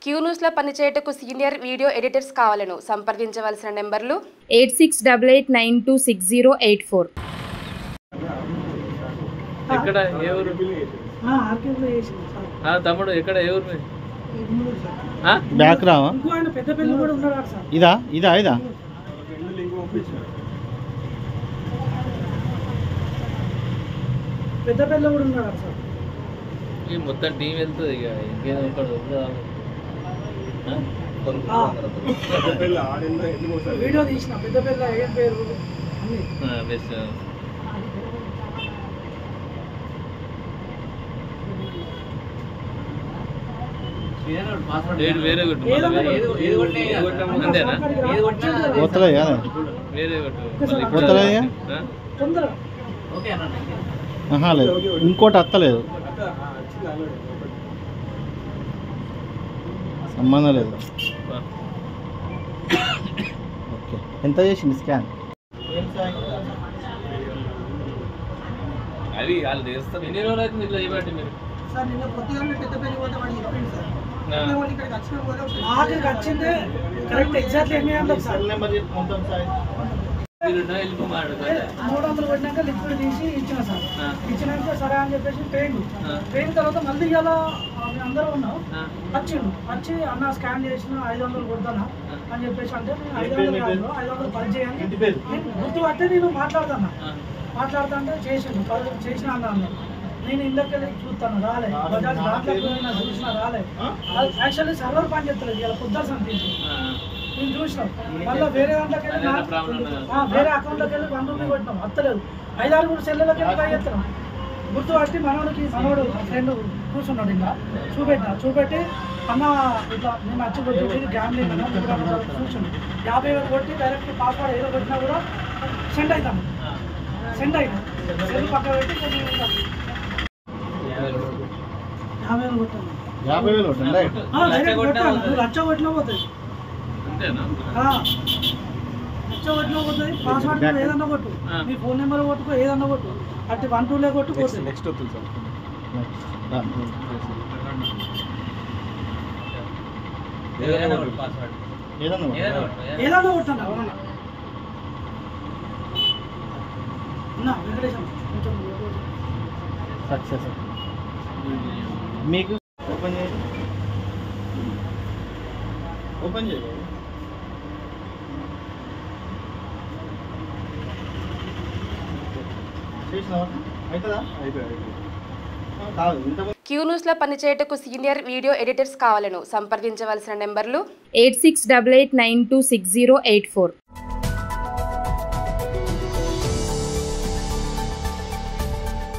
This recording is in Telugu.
క్యూ న్యూస్లో పనిచేయటకు సీనియర్ వీడియో ఎడిటర్స్ కావాలను సంప్రదించవలసిన నెంబర్లు eight six double eight nine two six zero eight four ఎక్కడ ఏ ఊరు ఆర్కేలో చేసింది సార్ ఆ, తమ్ముడు ఎక్కడ ఏ ఊరు మీది? ఇది మూడు సార్ ఆ? బ్యాక్ రావా ఇంకో ఆయన పెద్ద పెళ్లి కూడా ఉన్నాడు సార్ ఇదా ఇదా ఇదా పెద్ద పెళ్ళి కూడా ఉన్నాడు సార్ ఈ మొత్తం టీం వెళ్తుంది ఇక ఇంకేదో ఒకటి ఉందా? ఆ? ఆ. వీడియో తీసిన పెద్ద పెళ్ళ ఏం పేరు అన్ని ఆ, బెస్ట్ ఏడు వేరే కొట్టు మళ్ళీ వేరే కొట్టు. అంతేనా పోతలే కదా వేరే కొట్టు మళ్ళీ ఇప్పుడు- పోతలే ఆ? తొందరగా ఆహా లేదు ఇంకోటి అత్తలేదు సంబంధం లేదు వా. ఓకే ఎంత చేసింది స్కాన్ అది వాళ్ళు చేస్తారు ఎన్ని రోజులు అవుతుంది ఇట్లా ఇవ్వండి మీరు సార్ నిన్న పొద్దుగానే పెద్ద పెళ్లి పోతే వాడు చెప్పింది సార్ ఆ. నాకు వచ్చింది కరెక్ట్ ఎగ్జాక్ట్లీ ఎన్ని గంటలకు సార్ మీరు ఉన్న వెళ్ళిపోమాడు మూడు వందలు కొట్టినాక లిక్విడ్ తీసి ఇచ్చిన సార్ ఆ. ఇచ్చినాక సరే అని చెప్పేసి పెయిన్ ఆ. పెయిన్ తర్వాత మళ్ళీ ఇలా అందరూ ఉన్నాం ఆ. వచ్చిండు వచ్చి అన్న స్కాన్ చేసిన ఐదు వందలు కొడతానా ఆ. అని చెప్పేసి అంటే నేను ఐదు వందలు కాదు ఐదు వందలు పని చేయండి ఇంటి పేరు? నేను గుర్తు పట్టే నేను మాట్లాడతాను ఆ. మాట్లాడుతా అంటే చేసిండు పది చేసిన అన్న అన్న నేను ఇందకెళ్ళి చూస్తాను రాలే బజాజ్ దాంట్లో పోయినా చూసిన రాలే యాక్చువల్లీ సర్వర్ పని చెప్తలేదు ఇలా పొద్దున సంతించి ఆ. నేను చూసినాం మళ్ళీ వేరే దాంట్లోకి వెళ్ళి అదేనా నా- ప్రాబ్లం ఉన్నదా? ఆ, వేరే అకౌంట్లోకి వెళ్ళి వన్ రూపీ కొట్టినాం అత్తలేదు ఐదారు మూడు సెల్లలోకి వెళ్ళి ట్రై చేస్తున్నాం గుర్తు పట్టి మనోడికి మనోడు ఫ్రెండ్ కూర్చున్నాడు ఇంకా చూపెట్టిన చూపెట్టి అన్న ఇట్లా నేను వచ్చి కొట్టి గ్యామ్లింగ్ అన్న కూర్చుండు యాభై వేలు కొట్టి డైరెక్ట్ పాస్వర్డ్ ఏదో కొట్టినా కూడా సెండ్ అవుతాను సెండ్ అవుతాం సెల్ పక్క పెట్టి కొంచెం ఇంకా యాభై వేలు కొట్టాను యాభై వేలు ఉంటుంది రైట్ ఆ, డైరెక్ట్ కొట్టాను నువ్వు లక్ష కొట్టినా పోతుంది అంతేనా ఆ. లక్ష కొట్టినా పోతుంది పాస్వర్డ్ కూడా ఏదన్నా కొట్టు ఆ. నీ ఫోన్ నెంబర్ కొట్టుకో ఏదన్నా కొట్టు అట్టి వన్ టూలే కొట్టు పోతుంది నెక్స్ట్ వస్తుంది సార్ ఏదైనా ఒకటి పాస్వర్డ్ ఏదన్నా ఏదైనా ఒకటి. ఏదన్నా కొట్టండి అన్నా వెంకటేశం కొంచెం సక్సెస్ మీకు ఓపెన్ చేయండి ఓపెన్ చేయండి చేసినావా అవుతుందా అయిపోయింది కాదు ఇంత క్యూ న్యూస్లో పనిచేయటకు సీనియర్ వీడియో ఎడిటర్స్ కావాలను సంప్రదించవలసిన నెంబర్లు eight six double eight nine two six zero eight four